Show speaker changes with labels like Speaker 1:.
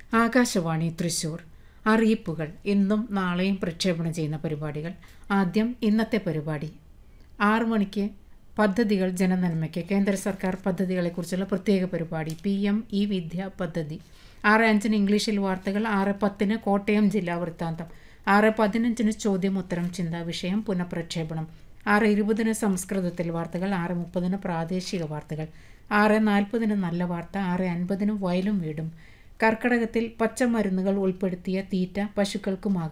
Speaker 1: ആകാശവാണി തൃശൂർ അറിയിപ്പുകൾ ഇന്നും നാളെയും പ്രക്ഷേപണം ചെയ്യുന്ന പരിപാടികൾ ആദ്യം ഇന്നത്തെ പരിപാടി ആറു മണിക്ക് പദ്ധതികൾ ജനനന്മയ്ക്ക് കേന്ദ്ര സർക്കാർ പദ്ധതികളെക്കുറിച്ചുള്ള പ്രത്യേക പരിപാടി പി എം ഇ വിദ്യ പദ്ധതി ആറ് അഞ്ചിന് ഇംഗ്ലീഷിൽ വാർത്തകൾ ആറ് പത്തിന് കോട്ടയം ജില്ലാ വൃത്താന്തം ആറ് പതിനഞ്ചിന് ചോദ്യം ഉത്തരം ചിന്താ വിഷയം പുനഃപ്രക്ഷേപണം ആറ് ഇരുപതിന് സംസ്കൃതത്തിൽ വാർത്തകൾ ആറ് മുപ്പതിന് പ്രാദേശിക വാർത്തകൾ ആറ് നാൽപ്പതിന് നല്ല വാർത്ത ആറ് അൻപതിന് വയലും വീടും കർക്കടകത്തിൽ പച്ചമരുന്നുകൾ ഉൾപ്പെടുത്തിയ തീറ്റ പശുക്കൾക്കുമാകും